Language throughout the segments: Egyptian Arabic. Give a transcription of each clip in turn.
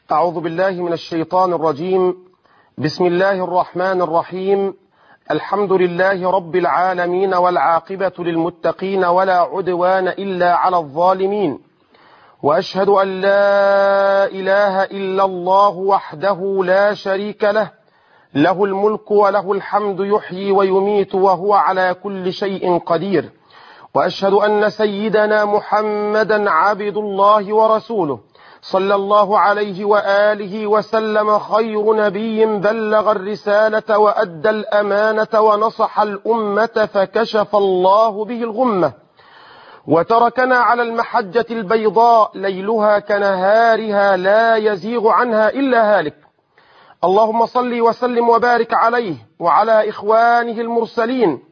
أعوذ بالله من الشيطان الرجيم بسم الله الرحمن الرحيم الحمد لله رب العالمين والعاقبة للمتقين ولا عدوان إلا على الظالمين وأشهد أن لا إله إلا الله وحده لا شريك له له الملك وله الحمد يحيي ويميت وهو على كل شيء قدير وأشهد أن سيدنا محمدا عبد الله ورسوله صلى الله عليه وآله وسلم خير نبي بلغ الرسالة وأدى الأمانة ونصح الأمة فكشف الله به الغمة وتركنا على المحجة البيضاء ليلها كنهارها لا يزيغ عنها إلا هالك اللهم صل وسلم وبارك عليه وعلى إخوانه المرسلين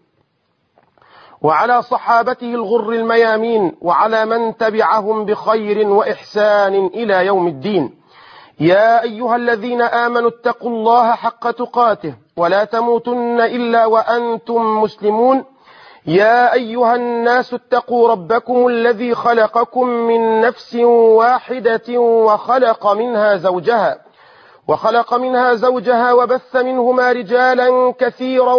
وعلى صحابته الغر الميامين وعلى من تبعهم بخير وإحسان إلى يوم الدين يا أيها الذين آمنوا اتقوا الله حق تقاته ولا تموتن إلا وأنتم مسلمون يا أيها الناس اتقوا ربكم الذي خلقكم من نفس واحدة وخلق منها زوجها وخلق منها زوجها وبث منهما رجالا كثيرا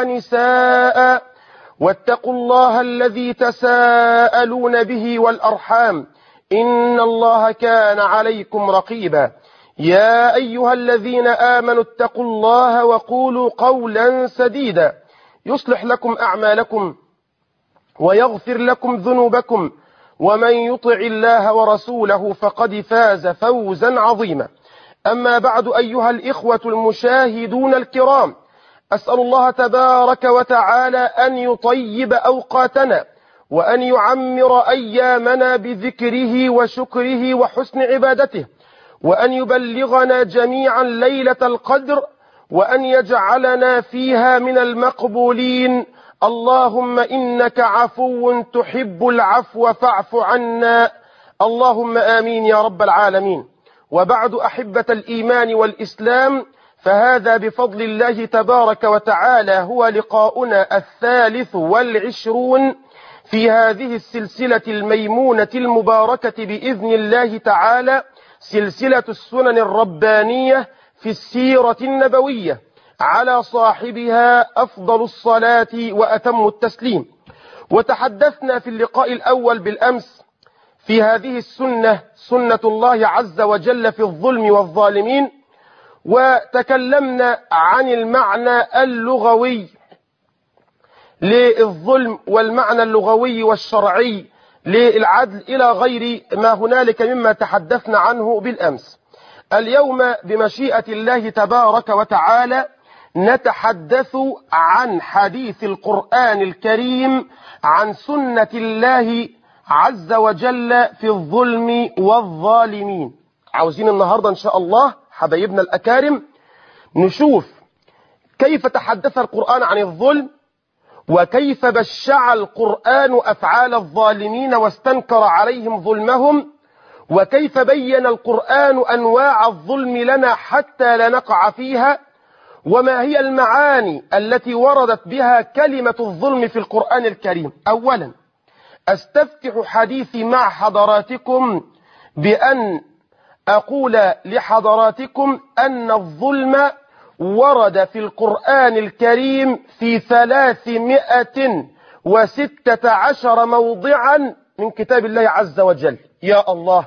ونساء واتقوا الله الذي تساءلون به والأرحام إن الله كان عليكم رقيبا يا أيها الذين آمنوا اتقوا الله وقولوا قولا سديدا يصلح لكم أعمالكم ويغفر لكم ذنوبكم ومن يطع الله ورسوله فقد فاز فوزا عظيما أما بعد أيها الإخوة المشاهدون الكرام أسأل الله تبارك وتعالى أن يطيب أوقاتنا وأن يعمر أيامنا بذكره وشكره وحسن عبادته وأن يبلغنا جميعا ليلة القدر وأن يجعلنا فيها من المقبولين اللهم إنك عفو تحب العفو فاعف عنا اللهم آمين يا رب العالمين وبعد أحبة الإيمان والإسلام فهذا بفضل الله تبارك وتعالى هو لقاؤنا الثالث والعشرون في هذه السلسلة الميمونة المباركة بإذن الله تعالى سلسلة السنن الربانية في السيرة النبوية على صاحبها أفضل الصلاة وأتم التسليم وتحدثنا في اللقاء الأول بالأمس في هذه السنة سنة الله عز وجل في الظلم والظالمين وتكلمنا عن المعنى اللغوي للظلم والمعنى اللغوي والشرعي للعدل إلى غير ما هنالك مما تحدثنا عنه بالأمس اليوم بمشيئة الله تبارك وتعالى نتحدث عن حديث القرآن الكريم عن سنة الله عز وجل في الظلم والظالمين عاوزين النهاردة إن شاء الله حبايبنا الأكارم نشوف كيف تحدث القرآن عن الظلم وكيف بشع القرآن أفعال الظالمين واستنكر عليهم ظلمهم وكيف بين القرآن أنواع الظلم لنا حتى لا نقع فيها وما هي المعاني التي وردت بها كلمة الظلم في القرآن الكريم أولا أستفتح حديثي مع حضراتكم بأن أقول لحضراتكم أن الظلم ورد في القرآن الكريم في ثلاثمائة وستة عشر موضعا من كتاب الله عز وجل يا الله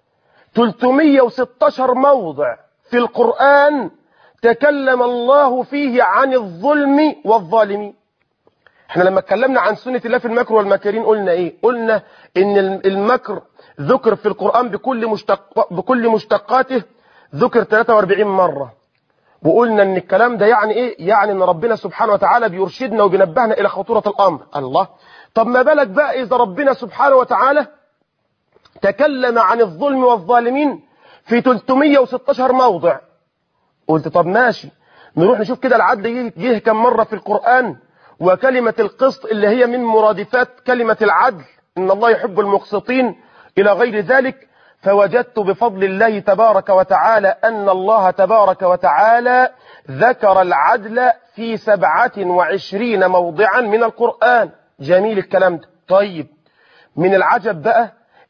316 موضع في القرآن تكلم الله فيه عن الظلم والظالمين احنا لما اتكلمنا عن سنة الله في المكر والماكرين قلنا ايه قلنا ان المكر ذكر في القرآن بكل, مشتق بكل مشتقاته ذكر 43 مرة وقلنا ان الكلام ده يعني ايه يعني ان ربنا سبحانه وتعالى بيرشدنا وبينبهنا الى خطورة الامر الله طب ما بالك بقى اذا ربنا سبحانه وتعالى تكلم عن الظلم والظالمين في 316 موضع قلت طب ماشي نروح نشوف كده العدل جه كم مرة في القرآن وكلمة القسط اللي هي من مرادفات كلمة العدل إن الله يحب المقسطين إلى غير ذلك فوجدت بفضل الله تبارك وتعالى أن الله تبارك وتعالى ذكر العدل في سبعة وعشرين موضعا من القرآن جميل الكلام ده طيب من العجب بقى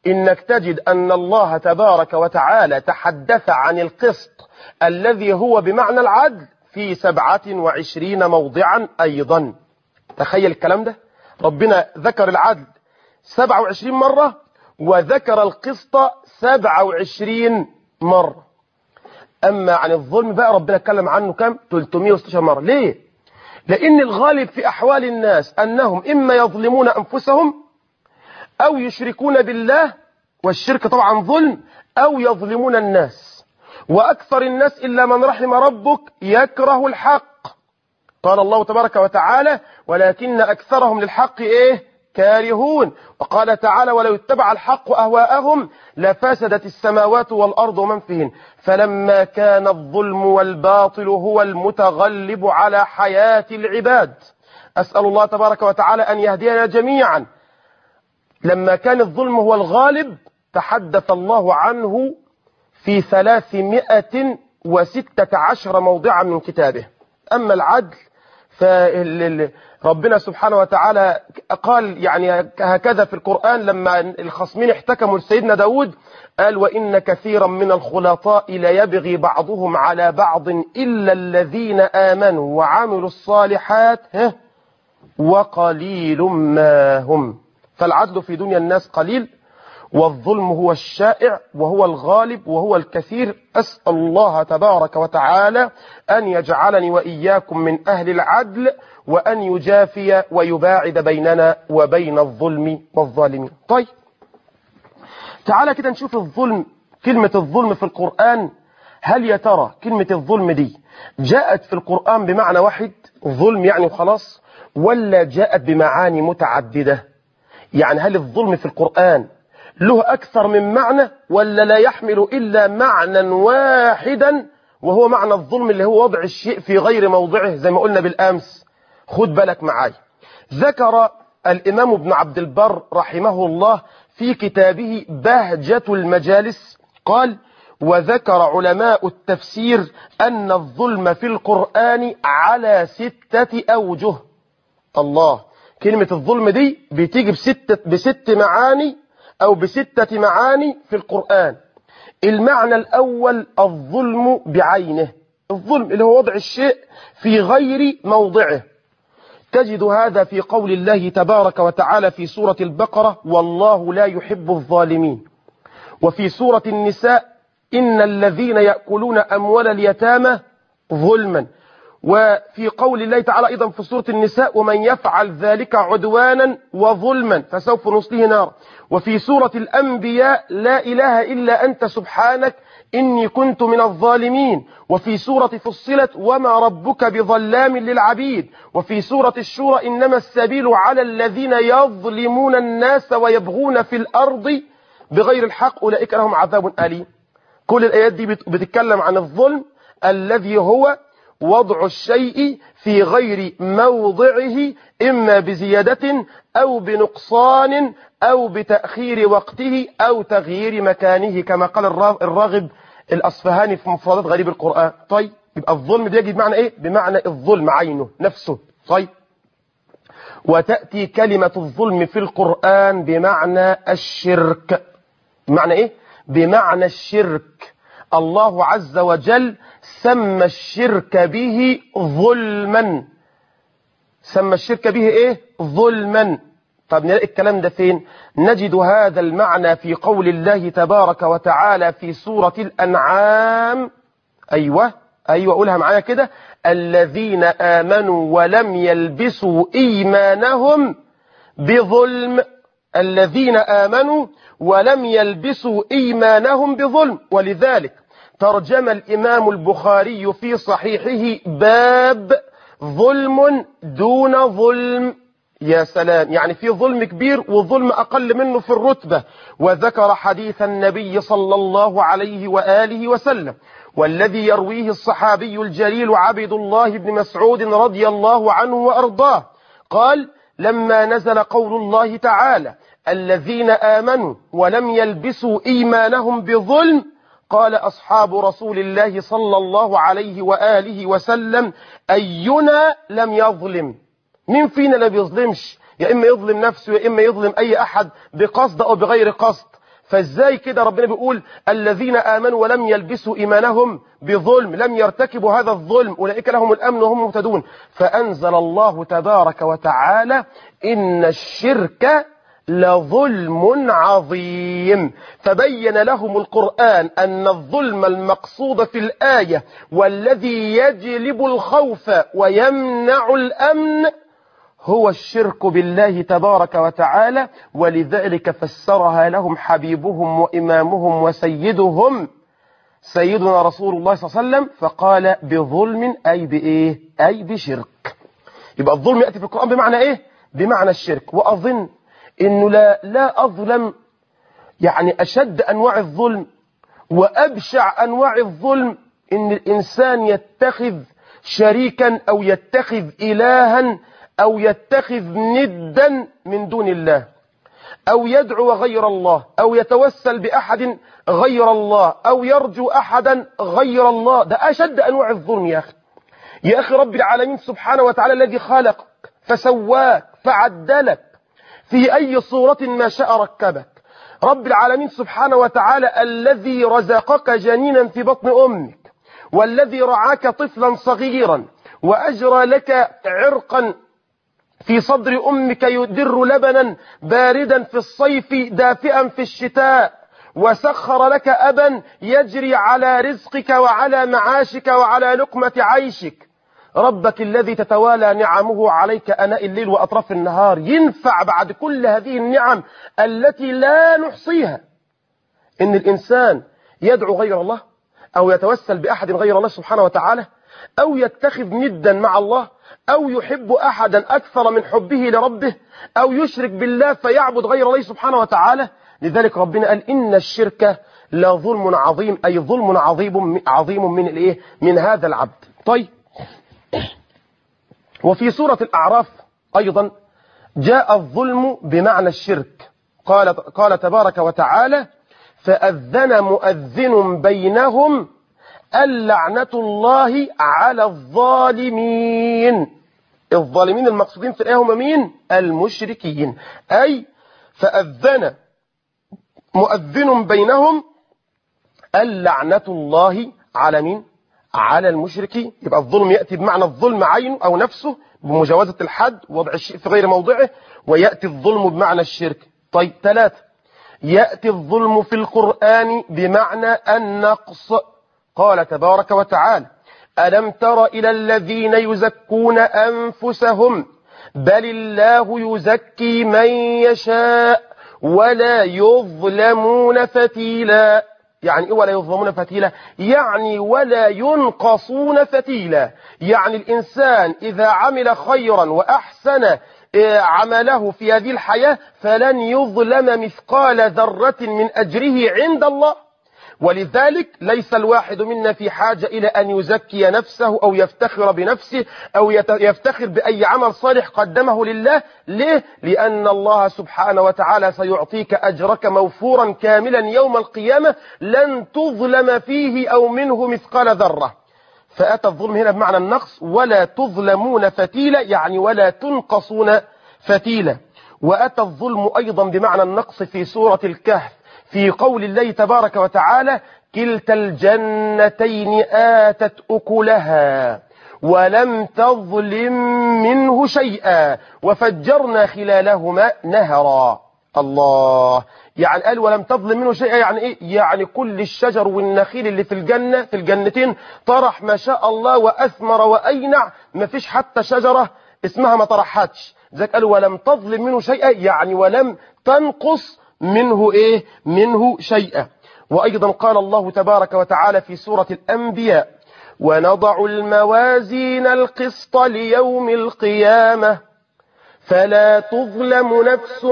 إنك تجد أن الله تبارك وتعالى تحدث عن القسط الذي هو بمعنى العدل في سبعة وعشرين موضعا أيضا تخيل الكلام ده ربنا ذكر العدل سبعة وعشرين مرة وذكر القسط سبعة وعشرين مرة أما عن الظلم بقى ربنا اتكلم عنه كم 316 مرة ليه لأن الغالب في أحوال الناس أنهم إما يظلمون أنفسهم أو يشركون بالله والشرك طبعا ظلم أو يظلمون الناس وأكثر الناس إلا من رحم ربك يكره الحق قال الله تبارك وتعالى ولكن أكثرهم للحق إيه كارهون وقال تعالى ولو اتبع الحق أهواءهم لفسدت السماوات والأرض ومن فيهن فلما كان الظلم والباطل هو المتغلب على حياة العباد أسأل الله تبارك وتعالى أن يهدينا جميعا لما كان الظلم هو الغالب تحدث الله عنه في ثلاثمائة وستة عشر موضعا من كتابه أما العدل فربنا سبحانه وتعالى قال يعني هكذا في القرآن لما الخصمين احتكموا لسيدنا داود قال وإن كثيرا من الخلطاء ليبغي بعضهم على بعض إلا الذين آمنوا وعملوا الصالحات وقليل ما هم فالعدل في دنيا الناس قليل والظلم هو الشائع وهو الغالب وهو الكثير أسأل الله تبارك وتعالى أن يجعلني وإياكم من أهل العدل وأن يجافي ويباعد بيننا وبين الظلم والظالمين طيب تعالى كده نشوف الظلم كلمة الظلم في القرآن هل يا ترى كلمة الظلم دي جاءت في القرآن بمعنى واحد ظلم يعني وخلاص ولا جاءت بمعاني متعددة يعني هل الظلم في القرآن له أكثر من معنى ولا لا يحمل إلا معنى واحدا وهو معنى الظلم اللي هو وضع الشيء في غير موضعه زي ما قلنا بالأمس خد بالك معاي ذكر الإمام ابن عبد البر رحمه الله في كتابه بهجة المجالس قال وذكر علماء التفسير أن الظلم في القرآن على ستة أوجه الله كلمة الظلم دي بتيجي بستة بست معاني أو بستة معاني في القرآن المعنى الأول الظلم بعينه الظلم اللي هو وضع الشيء في غير موضعه تجد هذا في قول الله تبارك وتعالى في سورة البقرة والله لا يحب الظالمين وفي سورة النساء إن الذين يأكلون أموال اليتامى ظلما وفي قول الله تعالى أيضا في سورة النساء ومن يفعل ذلك عدوانا وظلما فسوف نصليه نار وفي سورة الأنبياء لا إله إلا أنت سبحانك إني كنت من الظالمين وفي سورة فصلت وما ربك بظلام للعبيد وفي سورة الشورى إنما السبيل على الذين يظلمون الناس ويبغون في الأرض بغير الحق أولئك لهم عذاب أليم كل الآيات دي بتتكلم عن الظلم الذي هو وضع الشيء في غير موضعه إما بزيادة أو بنقصان أو بتأخير وقته أو تغيير مكانه كما قال الراغب الأصفهاني في مفردات غريب القرآن طيب يبقى الظلم ده يجي بمعنى إيه بمعنى الظلم عينه نفسه طيب وتأتي كلمة الظلم في القرآن بمعنى الشرك بمعنى إيه بمعنى الشرك الله عز وجل سمى الشرك به ظلما سمى الشرك به ايه ظلما طب نلاقي الكلام ده فين نجد هذا المعنى في قول الله تبارك وتعالى في سورة الأنعام أيوة أيوة قولها معايا كده الذين آمنوا ولم يلبسوا إيمانهم بظلم الذين آمنوا ولم يلبسوا إيمانهم بظلم ولذلك ترجم الإمام البخاري في صحيحه باب ظلم دون ظلم يا سلام يعني في ظلم كبير وظلم أقل منه في الرتبة وذكر حديث النبي صلى الله عليه وآله وسلم والذي يرويه الصحابي الجليل عبد الله بن مسعود رضي الله عنه وأرضاه قال لما نزل قول الله تعالى الذين آمنوا ولم يلبسوا إيمانهم بظلم قال أصحاب رسول الله صلى الله عليه وآله وسلم أينا لم يظلم مين فينا لا بيظلمش يا إما يظلم نفسه يا إما يظلم أي أحد بقصد أو بغير قصد فازاي كده ربنا بيقول الذين آمنوا ولم يلبسوا إيمانهم بظلم لم يرتكبوا هذا الظلم أولئك لهم الأمن وهم مهتدون فأنزل الله تبارك وتعالى إن الشرك لظلم عظيم فبين لهم القرآن أن الظلم المقصود في الآية والذي يجلب الخوف ويمنع الأمن هو الشرك بالله تبارك وتعالى ولذلك فسرها لهم حبيبهم وإمامهم وسيدهم سيدنا رسول الله صلى الله عليه وسلم فقال بظلم أي بإيه أي بشرك يبقى الظلم يأتي في القرآن بمعنى إيه بمعنى الشرك وأظن إنه لا, لا أظلم يعني أشد أنواع الظلم وأبشع أنواع الظلم إن الإنسان يتخذ شريكا أو يتخذ إلها أو يتخذ ندا من دون الله أو يدعو غير الله أو يتوسل بأحد غير الله أو يرجو أحدا غير الله ده أشد أنواع الظلم يا أخي يا أخي رب العالمين سبحانه وتعالى الذي خلقك فسواك فعدلك في أي صورة ما شاء ركبك رب العالمين سبحانه وتعالى الذي رزقك جنينا في بطن أمك والذي رعاك طفلا صغيرا وأجرى لك عرقا في صدر أمك يدر لبنا باردا في الصيف دافئا في الشتاء وسخر لك أبا يجري على رزقك وعلى معاشك وعلى لقمة عيشك ربك الذي تتوالى نعمه عليك أناء الليل وأطراف النهار ينفع بعد كل هذه النعم التي لا نحصيها إن الإنسان يدعو غير الله أو يتوسل بأحد غير الله سبحانه وتعالى أو يتخذ ندا مع الله أو يحب أحدا أكثر من حبه لربه أو يشرك بالله فيعبد غير الله سبحانه وتعالى لذلك ربنا قال إن الشرك لظلم عظيم أي ظلم عظيم عظيم من الإيه من هذا العبد طيب وفي سورة الأعراف أيضا جاء الظلم بمعنى الشرك قال, قال تبارك وتعالى فأذن مؤذن بينهم اللعنة الله على الظالمين الظالمين المقصودين في الآية هم مين المشركين أي فأذن مؤذن بينهم اللعنة الله على مين على المشركين يبقى الظلم يأتي بمعنى الظلم عينه أو نفسه بمجاوزة الحد وضع الشيء في غير موضعه ويأتي الظلم بمعنى الشرك طيب ثلاثة يأتي الظلم في القرآن بمعنى النقص قال تبارك وتعالى ألم تر إلى الذين يزكون أنفسهم بل الله يزكي من يشاء ولا يظلمون فتيلا يعني إيه ولا يظلمون فتيلا يعني ولا ينقصون فتيلا يعني الإنسان إذا عمل خيرا وأحسن عمله في هذه الحياة فلن يظلم مثقال ذرة من أجره عند الله ولذلك ليس الواحد منا في حاجة إلى أن يزكي نفسه أو يفتخر بنفسه أو يفتخر بأي عمل صالح قدمه لله ليه؟ لأن الله سبحانه وتعالى سيعطيك أجرك موفورا كاملا يوم القيامة لن تظلم فيه أو منه مثقال ذرة فأتى الظلم هنا بمعنى النقص ولا تظلمون فتيلة يعني ولا تنقصون فتيلة وأتى الظلم أيضا بمعنى النقص في سورة الكهف في قول الله تبارك وتعالى كلتا الجنتين آتت أكلها ولم تظلم منه شيئا وفجرنا خلالهما نهرا الله يعني قال ولم تظلم منه شيئا يعني ايه يعني كل الشجر والنخيل اللي في الجنة في الجنتين طرح ما شاء الله وأثمر وأينع ما فيش حتى شجرة اسمها ما طرحتش ذلك قال ولم تظلم منه شيئا يعني ولم تنقص منه ايه منه شيئا وايضا قال الله تبارك وتعالى في سورة الانبياء ونضع الموازين القسط ليوم القيامة فلا تظلم نفس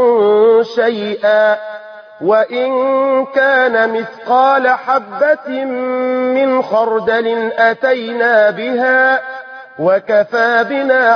شيئا وإن كان مثقال حبة من خردل أتينا بها وكفى بنا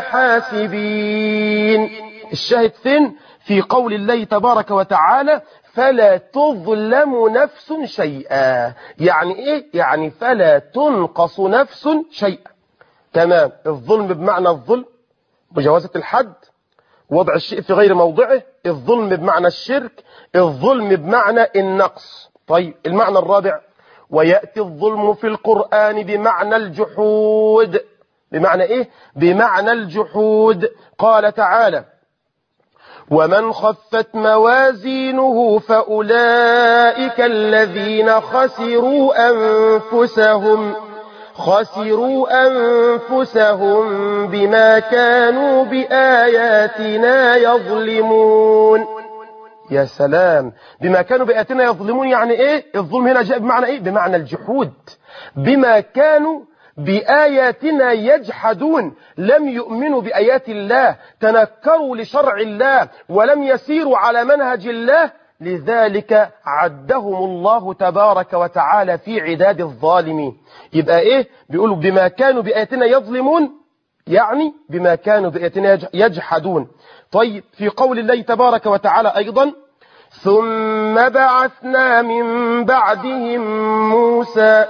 حاسبين الشاهد فين في قول الله تبارك وتعالى فلا تظلم نفس شيئا يعني ايه يعني فلا تنقص نفس شيئا تمام الظلم بمعنى الظلم مجاوزة الحد وضع الشيء في غير موضعه الظلم بمعنى الشرك الظلم بمعنى النقص طيب المعنى الرابع ويأتي الظلم في القرآن بمعنى الجحود بمعنى ايه بمعنى الجحود قال تعالى ومن خفت موازينه فأولئك الذين خسروا أنفسهم خسروا أنفسهم بما كانوا بآياتنا يظلمون يا سلام بما كانوا بآياتنا يظلمون يعني ايه الظلم هنا جاء بمعنى ايه بمعنى الجحود بما كانوا بآياتنا يجحدون لم يؤمنوا بآيات الله تنكروا لشرع الله ولم يسيروا على منهج الله لذلك عدهم الله تبارك وتعالى في عداد الظالمين يبقى ايه بيقولوا بما كانوا بآياتنا يظلمون يعني بما كانوا بآياتنا يجحدون طيب في قول الله تبارك وتعالى أيضا ثم بعثنا من بعدهم موسى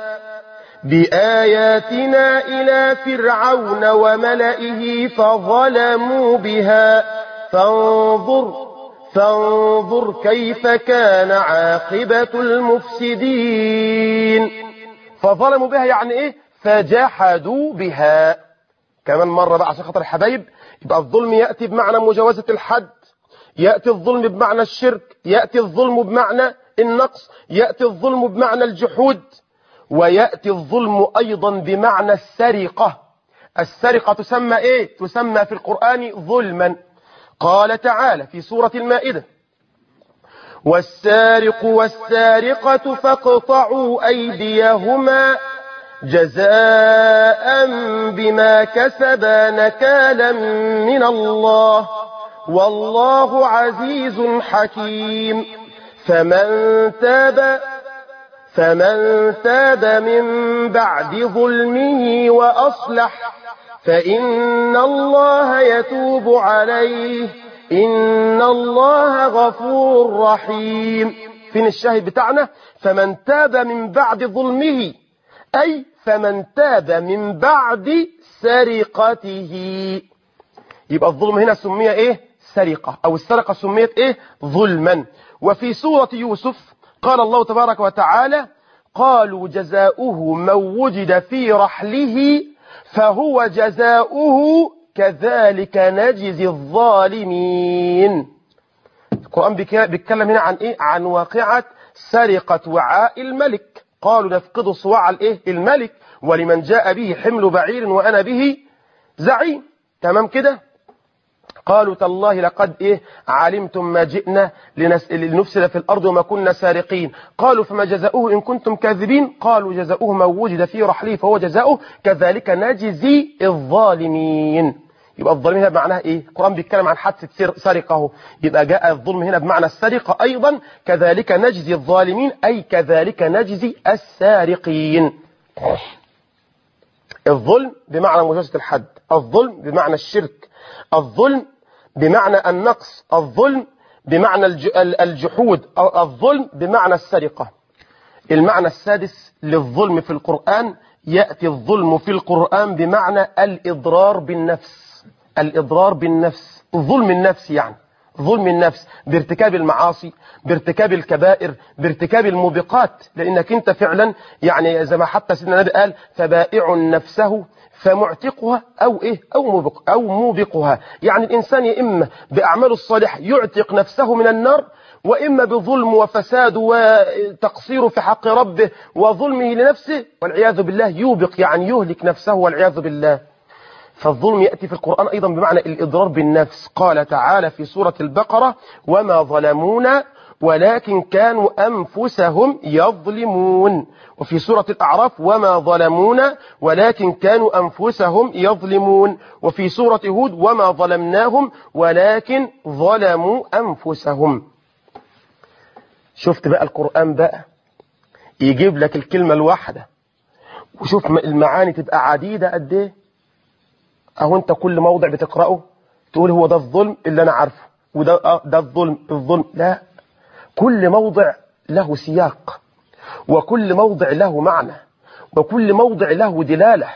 بآياتنا إلى فرعون وملئه فظلموا بها فانظر فانظر كيف كان عاقبة المفسدين فظلموا بها يعني ايه فجحدوا بها كمان مرة بقى عشان خاطر الحبايب يبقى الظلم يأتي بمعنى مجاوزة الحد يأتي الظلم بمعنى الشرك يأتي الظلم بمعنى النقص يأتي الظلم بمعنى الجحود ويأتي الظلم أيضا بمعنى السرقة السرقة تسمى إيه؟ تسمى في القرآن ظلما قال تعالى في سورة المائدة والسارق والسارقة فاقطعوا أيديهما جزاء بما كسبا نكالا من الله والله عزيز حكيم فمن تاب فمن تاب من بعد ظلمه وأصلح فإن الله يتوب عليه إن الله غفور رحيم فين الشاهد بتاعنا فمن تاب من بعد ظلمه أي فمن تاب من بعد سرقته يبقى الظلم هنا سمي ايه سرقة او السرقة سميت ايه ظلما وفي سورة يوسف قال الله تبارك وتعالى قالوا جزاؤه من وجد في رحله فهو جزاؤه كذلك نجزي الظالمين القرآن بيتكلم هنا عن ايه عن واقعة سرقة وعاء الملك قالوا نفقد صواع الايه الملك ولمن جاء به حمل بعير وانا به زعيم تمام كده قالوا تالله لقد إيه علمتم ما جئنا لنس... لنفسد في الأرض وما كنا سارقين قالوا فما جزاؤه إن كنتم كاذبين قالوا جزاؤه ما وجد في رحله فهو جزاؤه كذلك نجزي الظالمين يبقى الظالمين هنا بمعناها ايه القرآن بيتكلم عن حادثة سرقة يبقى جاء الظلم هنا بمعنى السرقة أيضا كذلك نجزي الظالمين أي كذلك نجزي السارقين الظلم بمعنى مجازة الحد الظلم بمعنى الشرك الظلم بمعنى النقص الظلم بمعنى الجحود الظلم بمعنى السرقة المعنى السادس للظلم في القرآن يأتي الظلم في القرآن بمعنى الإضرار بالنفس الإضرار بالنفس ظلم النفس يعني ظلم النفس بارتكاب المعاصي بارتكاب الكبائر بارتكاب الموبقات لأنك أنت فعلا يعني زي ما حتى سيدنا النبي قال فبائع نفسه فمعتقها أو إيه أو, موبق أو موبقها يعني الإنسان يا إما بأعماله الصالحة يعتق نفسه من النار وإما بظلم وفساد وتقصير في حق ربه وظلمه لنفسه والعياذ بالله يوبق يعني يهلك نفسه والعياذ بالله فالظلم يأتي في القرآن أيضا بمعنى الإضرار بالنفس قال تعالى في سورة البقرة وما ظلمونا ولكن كانوا أنفسهم يظلمون وفي سورة الأعراف وما ظلمونا ولكن كانوا أنفسهم يظلمون وفي سورة هود وما ظلمناهم ولكن ظلموا أنفسهم شفت بقى القرآن بقى يجيب لك الكلمة الواحدة وشوف المعاني تبقى عديدة قد ايه اهو انت كل موضع بتقرأه تقول هو ده الظلم اللي انا عارفه وده آه ده الظلم الظلم لا كل موضع له سياق وكل موضع له معنى وكل موضع له دلالة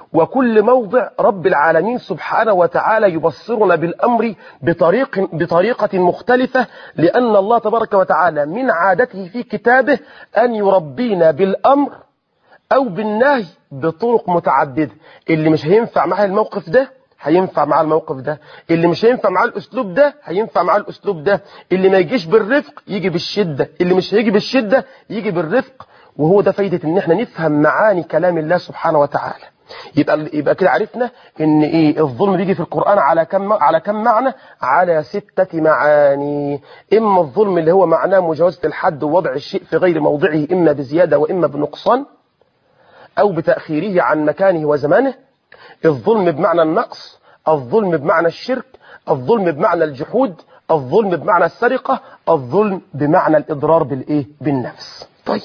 وكل موضع رب العالمين سبحانه وتعالى يبصرنا بالأمر بطريق بطريقة مختلفة لأن الله تبارك وتعالى من عادته في كتابه أن يربينا بالأمر أو بالنهي بطرق متعددة اللي مش هينفع معاه الموقف ده هينفع معاه الموقف ده اللي مش هينفع معاه الأسلوب ده هينفع معاه الأسلوب ده اللي ما يجيش بالرفق يجي بالشدة اللي مش هيجي بالشدة يجي بالرفق وهو ده فايدة ان احنا نفهم معاني كلام الله سبحانه وتعالى يبقى يبقى كده عرفنا ان ايه الظلم بيجي في القرآن على كم على كم معنى على ستة معاني اما الظلم اللي هو معناه مجاوزة الحد ووضع الشيء في غير موضعه اما بزيادة واما بنقصان او بتأخيره عن مكانه وزمانه الظلم بمعنى النقص الظلم بمعنى الشرك الظلم بمعنى الجحود الظلم بمعنى السرقة الظلم بمعنى الإضرار بالإيه بالنفس طيب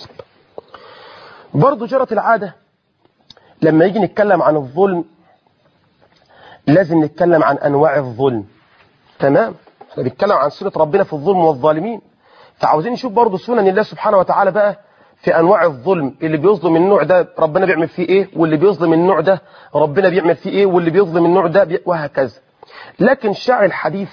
برضو جرت العادة لما يجي نتكلم عن الظلم لازم نتكلم عن أنواع الظلم تمام احنا بنتكلم عن سورة ربنا في الظلم والظالمين فعاوزين نشوف برضو سنن الله سبحانه وتعالى بقى في أنواع الظلم اللي بيظلم النوع ده ربنا بيعمل فيه إيه واللي بيظلم النوع ده ربنا بيعمل فيه إيه واللي بيظلم النوع ده بي... وهكذا لكن شاع الحديث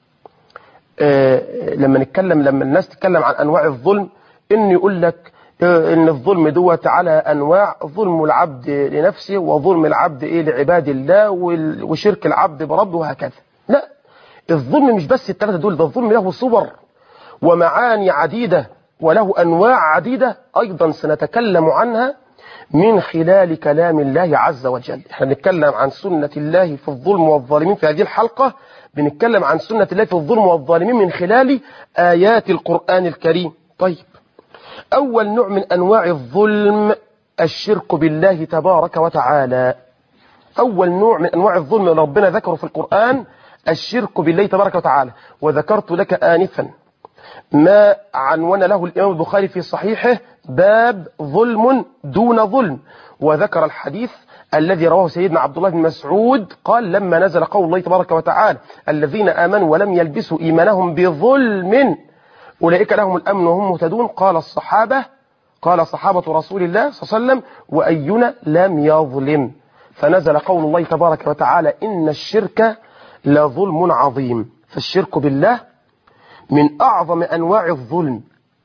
آه لما نتكلم لما الناس تتكلم عن أنواع الظلم إنه يقول لك ان الظلم دوت على انواع ظلم العبد لنفسه وظلم العبد ايه لعباد الله وشرك العبد بربه وهكذا لا الظلم مش بس الثلاثه دول ده الظلم له صور ومعاني عديده وله انواع عديده ايضا سنتكلم عنها من خلال كلام الله عز وجل احنا بنتكلم عن سنة الله في الظلم والظالمين في هذه الحلقة بنتكلم عن سنة الله في الظلم والظالمين من خلال آيات القرآن الكريم طيب أول نوع من أنواع الظلم الشرك بالله تبارك وتعالى أول نوع من أنواع الظلم اللي ربنا ذكره في القرآن الشرك بالله تبارك وتعالى وذكرت لك آنفا ما عنون له الإمام البخاري في صحيحه باب ظلم دون ظلم وذكر الحديث الذي رواه سيدنا عبد الله بن مسعود قال لما نزل قول الله تبارك وتعالى الذين آمنوا ولم يلبسوا إيمانهم بظلم أولئك لهم الأمن وهم مهتدون قال الصحابة قال صحابة رسول الله صلى الله عليه وسلم وأينا لم يظلم فنزل قول الله تبارك وتعالى إن الشرك لظلم عظيم فالشرك بالله من أعظم أنواع الظلم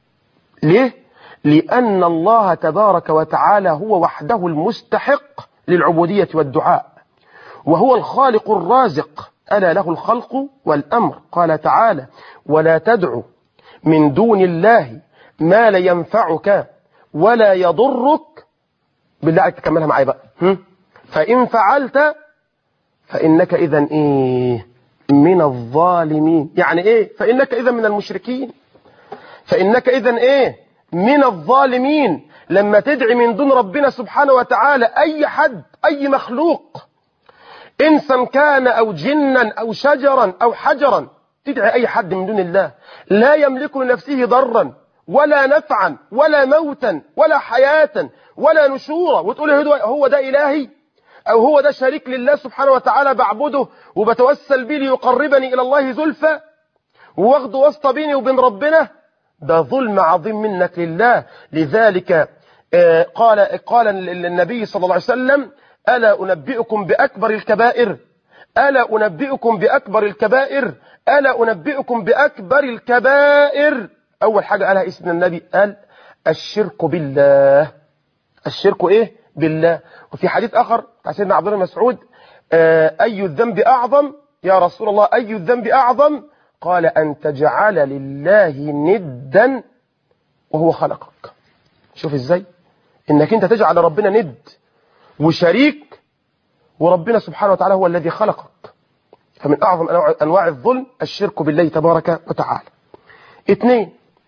ليه؟ لأن الله تبارك وتعالى هو وحده المستحق للعبودية والدعاء وهو الخالق الرازق ألا له الخلق والأمر قال تعالى ولا تدعو من دون الله ما لا ينفعك ولا يضرك بالله عليك تكملها معايا بقى هم؟ فإن فعلت فإنك إذا إيه من الظالمين يعني إيه فإنك إذا من المشركين فإنك إذا إيه من الظالمين لما تدعي من دون ربنا سبحانه وتعالى أي حد أي مخلوق إنسا كان أو جنا أو شجرا أو حجرا تدعي أي حد من دون الله لا يملك لنفسه ضرا ولا نفعا ولا موتا ولا حياة ولا نشورا وتقول هو ده إلهي أو هو ده شريك لله سبحانه وتعالى بعبده وبتوسل به ليقربني إلى الله زلفى واخده واسطة بيني وبين ربنا ده ظلم عظيم منك لله لذلك قال قال النبي صلى الله عليه وسلم ألا أنبئكم بأكبر الكبائر ألا أنبئكم بأكبر الكبائر ألا أنبئكم بأكبر الكبائر أول حاجة قالها اسم النبي قال الشرك بالله الشرك إيه بالله وفي حديث آخر بتاع سيدنا عبد الله مسعود أي الذنب أعظم يا رسول الله أي الذنب أعظم قال أن تجعل لله ندا وهو خلقك شوف إزاي إنك أنت تجعل ربنا ند وشريك وربنا سبحانه وتعالى هو الذي خلقك فمن أعظم أنواع الظلم الشرك بالله تبارك وتعالى اثنين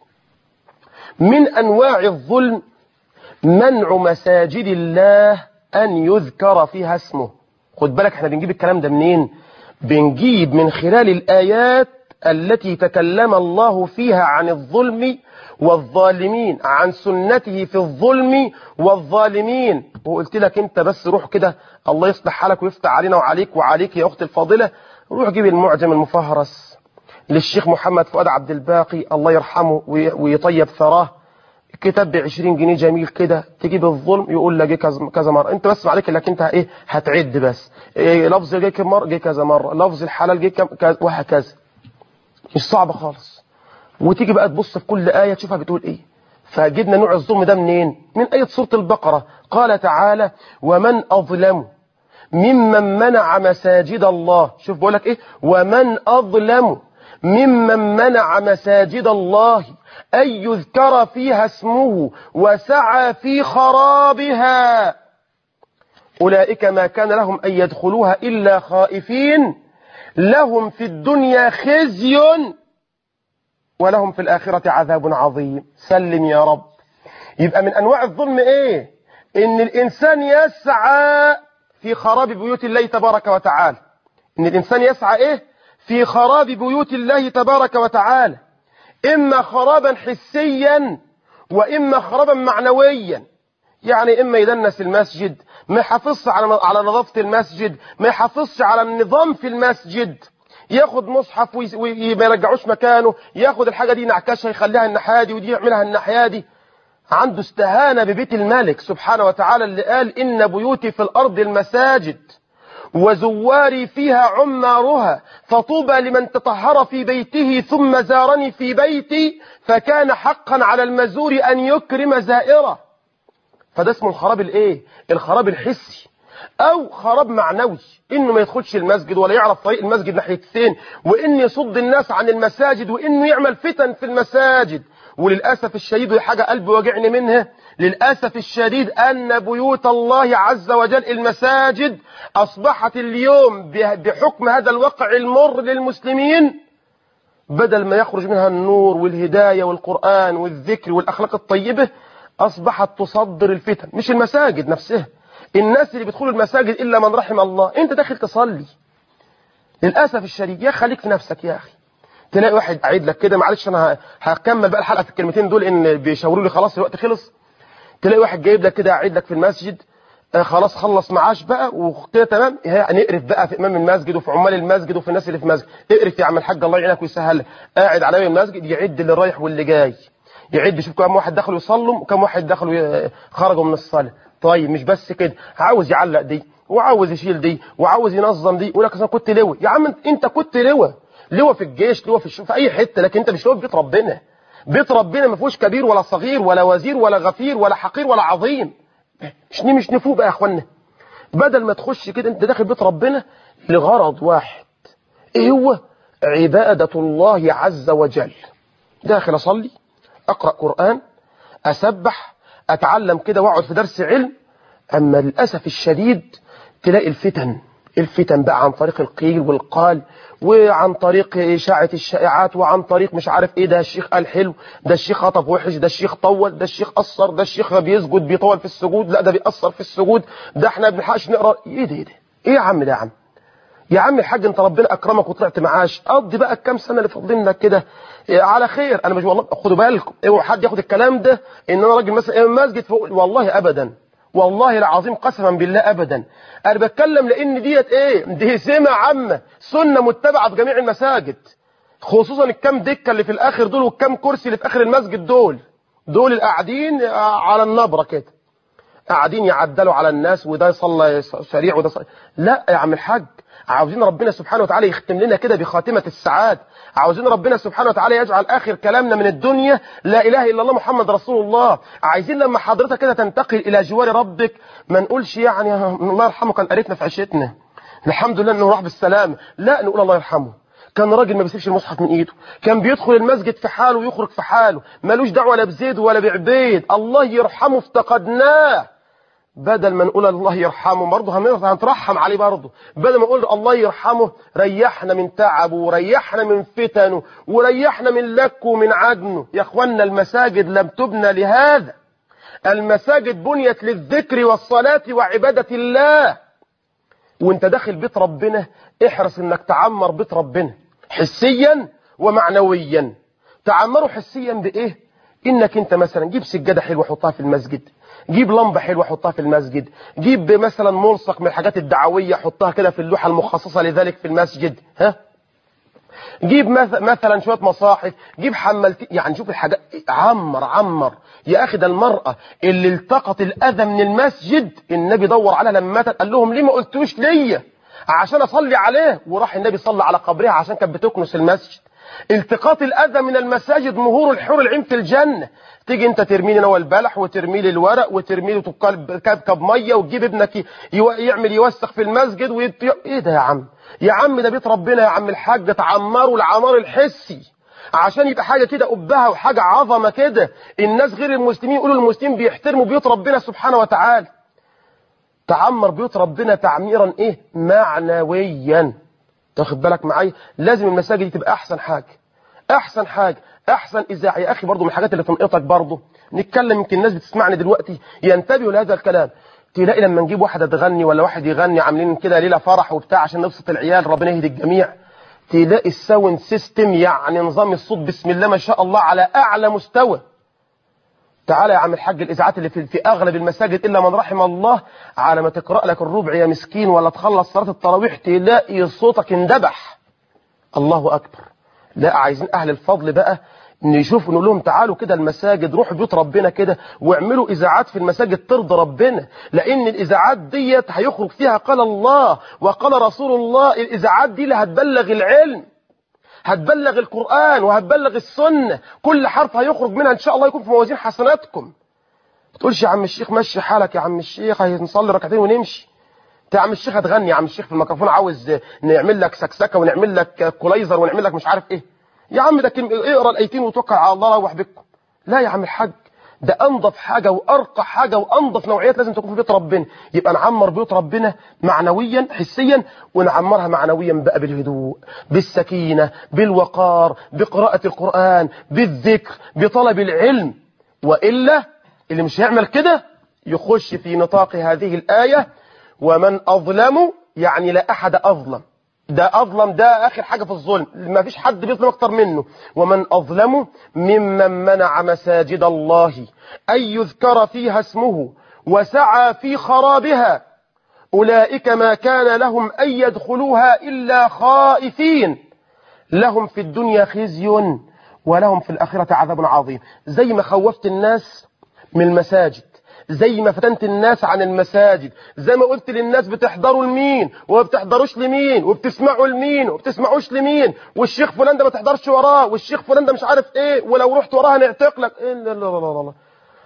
من أنواع الظلم منع مساجد الله أن يذكر فيها اسمه خد بالك احنا بنجيب الكلام ده منين بنجيب من خلال الآيات التي تكلم الله فيها عن الظلم والظالمين عن سنته في الظلم والظالمين وقلت لك انت بس روح كده الله يصلح حالك ويفتح علينا وعليك وعليك يا أختي الفاضلة روح جيب المعجم المفهرس للشيخ محمد فؤاد عبد الباقي الله يرحمه ويطيب ثراه كتاب ب 20 جنيه جميل كده تجيب الظلم يقول لك جه كذا كذا مره انت بس عليك انك انت ايه هتعد بس إيه لفظ جه كم مره جه كذا مره لفظ الحلال جه كم كذا وهكذا مش صعبه خالص وتيجي بقى تبص في كل ايه تشوفها بتقول ايه فجبنا نوع الظلم ده منين من ايه سوره البقره قال تعالى ومن اظلم ممن منع مساجد الله شوف بقول لك ايه ومن اظلم ممن منع مساجد الله أن يذكر فيها اسمه وسعى في خرابها أولئك ما كان لهم أن يدخلوها إلا خائفين لهم في الدنيا خزي ولهم في الآخرة عذاب عظيم سلم يا رب يبقى من أنواع الظلم إيه إن الإنسان يسعى في خراب بيوت الله تبارك وتعالى إن الإنسان يسعى إيه في خراب بيوت الله تبارك وتعالى إما خرابا حسيا وإما خرابا معنويا يعني إما يدنس المسجد ما يحافظش على على نظافة المسجد ما يحافظش على النظام في المسجد ياخد مصحف وما يرجعوش مكانه ياخد الحاجة دي نعكشها يخليها الناحية دي ودي يعملها الناحية دي عنده استهانة ببيت الملك سبحانه وتعالى اللي قال إن بيوتي في الأرض المساجد وزواري فيها عمارها فطوبى لمن تطهر في بيته ثم زارني في بيتي فكان حقا على المزور أن يكرم زائره فده اسمه الخراب الايه الخراب الحسي او خراب معنوي انه ما يدخلش المسجد ولا يعرف طريق المسجد ناحيه فين وان يصد الناس عن المساجد وانه يعمل فتن في المساجد وللاسف الشديد ودي حاجه قلبي واجعني منها للاسف الشديد ان بيوت الله عز وجل المساجد اصبحت اليوم بحكم هذا الواقع المر للمسلمين بدل ما يخرج منها النور والهدايه والقران والذكر والاخلاق الطيبه أصبحت تصدر الفتن مش المساجد نفسها الناس اللي بيدخلوا المساجد إلا من رحم الله أنت داخل تصلي للأسف الشديد يا خليك في نفسك يا أخي تلاقي واحد قاعد لك كده معلش أنا هكمل بقى الحلقة في الكلمتين دول إن بيشاوروا لي خلاص الوقت خلص تلاقي واحد جايب لك كده قاعد لك في المسجد آه خلاص خلص معاش بقى وكده تمام نقرف بقى في امام المسجد وفي عمال المسجد وفي الناس اللي في المسجد اقرف يا عم الحاج الله يعينك ويسهل قاعد على المسجد يعد اللي رايح واللي جاي يعد يشوف كم واحد دخلوا يصلوا وكم واحد دخلوا خرجوا من الصلاة طيب مش بس كده عاوز يعلق دي وعاوز يشيل دي وعاوز ينظم دي يقول لك انا كنت لواء يا عم انت كنت لواء لواء في الجيش لواء في الشو... في اي حته لكن انت مش لواء في بيت ربنا بيت ربنا ما فيهوش كبير ولا صغير ولا وزير ولا غفير ولا حقير ولا عظيم مش مش نفوق بقى يا اخوانا بدل ما تخش كده انت داخل بيت ربنا لغرض واحد ايه هو عباده الله عز وجل داخل اصلي أقرأ قرآن أسبح أتعلم كده وأقعد في درس علم أما للأسف الشديد تلاقي الفتن الفتن بقى عن طريق القيل والقال وعن طريق إشاعة الشائعات وعن طريق مش عارف إيه ده الشيخ قال حلو ده الشيخ خطب وحش ده الشيخ طول ده الشيخ قصر ده الشيخ بيسجد بيطول في السجود لا ده بيأثر في السجود ده احنا ما بنلحقش نقرا إيه ده إيه ده إيه يا عم ده يا عم يا عم الحاج انت ربنا اكرمك وطلعت معاش قضي بقى الكام سنه اللي فاضلين لك كده على خير انا مش والله خدوا بالكم اوعوا حد ياخد الكلام ده ان انا راجل مثلا المسجد فوق والله ابدا والله العظيم قسما بالله ابدا انا بتكلم لان ديت ايه دي سمه عامه سنه متبعه في جميع المساجد خصوصا الكام دكه اللي في الاخر دول والكام كرسي اللي في اخر المسجد دول دول القاعدين على النبره كده قاعدين يعدلوا على الناس وده يصلى سريع وده صلى. لا يا عم الحاج عاوزين ربنا سبحانه وتعالى يختم لنا كده بخاتمة السعاد عاوزين ربنا سبحانه وتعالى يجعل آخر كلامنا من الدنيا لا إله إلا الله محمد رسول الله عايزين لما حضرتك كده تنتقل إلى جوار ربك ما نقولش يعني الله يرحمه كان قريتنا في عشتنا الحمد لله انه راح بالسلام لا نقول الله يرحمه كان راجل ما بيسيبش المصحف من ايده كان بيدخل المسجد في حاله ويخرج في حاله ملوش دعوه لا بزيد ولا بعبيد الله يرحمه افتقدناه بدل ما نقول الله يرحمه برضه هنترحم عليه برضه بدل ما نقول الله يرحمه ريحنا من تعبه وريحنا من فتنه وريحنا من لكه ومن عجنه يا اخوانا المساجد لم تبنى لهذا المساجد بنيت للذكر والصلاة وعبادة الله وانت داخل بيت ربنا احرص انك تعمر بيت ربنا حسيا ومعنويا تعمره حسيا بايه انك انت مثلا جيب سجادة حلوة حطها في المسجد جيب لمبة حلوة حطها في المسجد جيب مثلا ملصق من الحاجات الدعوية حطها كده في اللوحة المخصصة لذلك في المسجد ها جيب مث- مثلا شويه مصاحف جيب حملت يعني شوف الحاجات عمر عمر يا اخي ده المراه اللي التقط الاذى من المسجد النبي دور عليها لما ماتت قال لهم ليه ما قلتوش ليا عشان اصلي عليه وراح النبي صلى على قبرها عشان كانت بتكنس المسجد التقاط الاذى من المساجد مهور الحور العين في الجنه تيجي انت ترمي لي نوى البلح وترمي لي الورق وترمي لي كبكب كب ميه وتجيب ابنك ي- يو- يعمل يوسخ في المسجد ويت... ايه ده يا عم يا عم ده بيت ربنا يا عم الحاج تعمروا العمار الحسي عشان يبقى حاجه كده قبها وحاجه عظمه كده الناس غير المسلمين يقولوا المسلمين بيحترموا بيوت ربنا سبحانه وتعالى تعمر بيوت ربنا تعميرا ايه معنويا تاخد بالك معايا لازم المساجد دي تبقى احسن حاجه احسن حاجه احسن اذاعه يا اخي برضو من الحاجات اللي تنقطك برضو نتكلم يمكن الناس بتسمعني دلوقتي ينتبهوا لهذا الكلام تلاقي لما نجيب واحده تغني ولا واحد يغني عاملين كده ليله فرح وبتاع عشان نبسط العيال ربنا يهدي الجميع تلاقي الساوند سيستم يعني نظام الصوت بسم الله ما شاء الله على اعلى مستوى تعالى يا عم الحاج الاذاعات اللي في, في اغلب المساجد الا من رحم الله على ما تقرا لك الربع يا مسكين ولا تخلص صلاه التراويح تلاقي صوتك اندبح الله اكبر لا عايزين اهل الفضل بقى ان يشوفوا نقول لهم تعالوا كده المساجد روحوا بيوت ربنا كده واعملوا اذاعات في المساجد ترضي ربنا لان الاذاعات ديت هيخرج فيها قال الله وقال رسول الله الاذاعات دي اللي هتبلغ العلم هتبلغ القرآن وهتبلغ السنة كل حرف هيخرج منها إن شاء الله يكون في موازين حسناتكم ما تقولش يا عم الشيخ مشي حالك يا عم الشيخ هنصلي ركعتين ونمشي انت يا عم الشيخ هتغني يا عم الشيخ في الميكروفون عاوز نعمل لك سكسكه ونعمل لك كولايزر ونعمل لك مش عارف ايه يا عم ده كلمة اقرا الايتين وتوكل على الله روح بكم لا يا عم الحاج ده انضف حاجه وارقى حاجه وانضف نوعيات لازم تكون في بيت ربنا يبقى نعمر بيوت ربنا معنويا حسيا ونعمرها معنويا بقى بالهدوء بالسكينه بالوقار بقراءه القران بالذكر بطلب العلم والا اللي مش هيعمل كده يخش في نطاق هذه الايه ومن اظلم يعني لا احد اظلم ده أظلم ده آخر حاجة في الظلم ما فيش حد بيظلم أكتر منه ومن أظلم ممن منع مساجد الله أن يذكر فيها اسمه وسعى في خرابها أولئك ما كان لهم أن يدخلوها إلا خائفين لهم في الدنيا خزي ولهم في الآخرة عذاب عظيم زي ما خوفت الناس من المساجد زي ما فتنت الناس عن المساجد زي ما قلت للناس بتحضروا لمين وما بتحضروش لمين وبتسمعوا لمين وبتسمعوش لمين والشيخ فلان ده ما تحضرش وراه والشيخ فلان ده مش عارف ايه ولو رحت وراه هنعتق لك إيه لا لا لا لا لا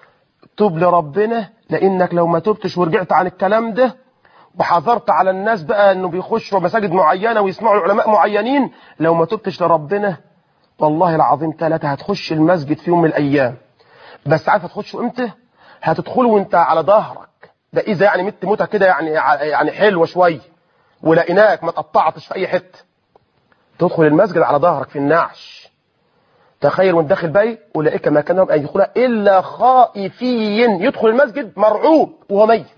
توب لربنا لانك لو ما تبتش ورجعت عن الكلام ده وحذرت على الناس بقى انه بيخشوا مساجد معينه ويسمعوا العلماء معينين لو ما تبتش لربنا والله العظيم ثلاثه هتخش المسجد في يوم من الايام بس عارف هتخشوا امتى هتدخلوا وانت على ظهرك ده اذا يعني مت موته كده يعني يعني حلوه شويه ولقيناك ما تقطعتش في اي حته تدخل المسجد على ظهرك في النعش تخيل وانت داخل بي اولئك ما كانوا ان يدخلها الا خائفين يدخل المسجد مرعوب وهو ميت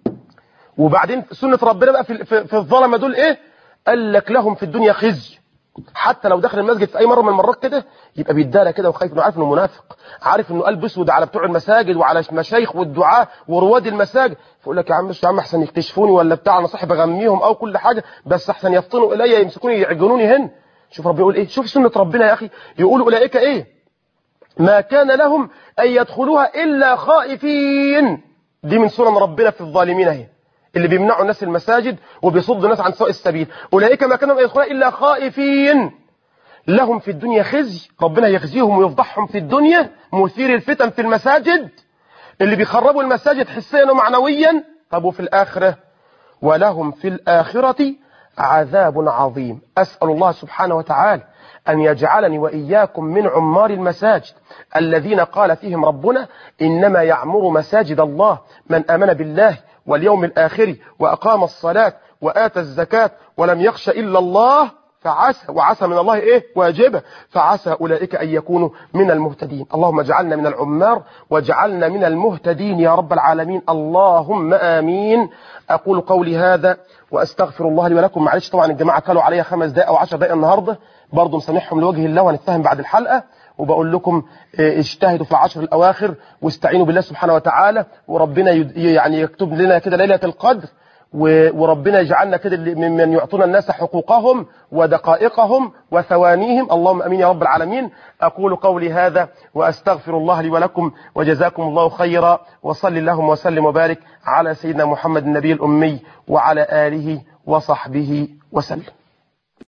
وبعدين سنه ربنا بقى في في, في الظلمه دول ايه قال لك لهم في الدنيا خزي حتى لو دخل المسجد في اي مره من المرات كده يبقى بيتدارى كده وخايف انه عارف انه منافق عارف انه قلب اسود على بتوع المساجد وعلى المشايخ والدعاء ورواد المساجد فيقول لك يا عم يا عم احسن يكتشفوني ولا بتاع انا صاحب اغميهم او كل حاجه بس احسن يفطنوا الي يمسكوني يعجنوني هن شوف ربنا يقول ايه شوف سنه ربنا يا اخي يقول اولئك ايه ما كان لهم ان يدخلوها الا خائفين دي من سنن ربنا في الظالمين اهي اللي بيمنعوا الناس المساجد وبيصدوا الناس عن سواء السبيل أولئك ما كانوا يدخلون إلا خائفين لهم في الدنيا خزي ربنا يخزيهم ويفضحهم في الدنيا مثير الفتن في المساجد اللي بيخربوا المساجد حسيا ومعنويا طب وفي الآخرة ولهم في الآخرة عذاب عظيم أسأل الله سبحانه وتعالى أن يجعلني وإياكم من عمار المساجد الذين قال فيهم ربنا إنما يعمر مساجد الله من آمن بالله واليوم الآخر وأقام الصلاة وآتى الزكاة ولم يخش إلا الله فعسى وعسى من الله إيه واجبة فعسى أولئك أن يكونوا من المهتدين اللهم اجعلنا من العمار واجعلنا من المهتدين يا رب العالمين اللهم آمين أقول قولي هذا وأستغفر الله لي ولكم معلش طبعا الجماعة كانوا عليا خمس دقائق أو عشر دقائق النهاردة برضه مسامحهم لوجه الله وهنتفاهم بعد الحلقة وبقول لكم اجتهدوا في العشر الأواخر واستعينوا بالله سبحانه وتعالى وربنا يعني يكتب لنا كده ليلة القدر و- وربنا يجعلنا كده اللي- ممن يعطون الناس حقوقهم ودقائقهم وثوانيهم اللهم امين يا رب العالمين اقول قولي هذا واستغفر الله لي ولكم وجزاكم الله خيرا وصل اللهم وسلم وبارك على سيدنا محمد النبي الامي وعلى اله وصحبه وسلم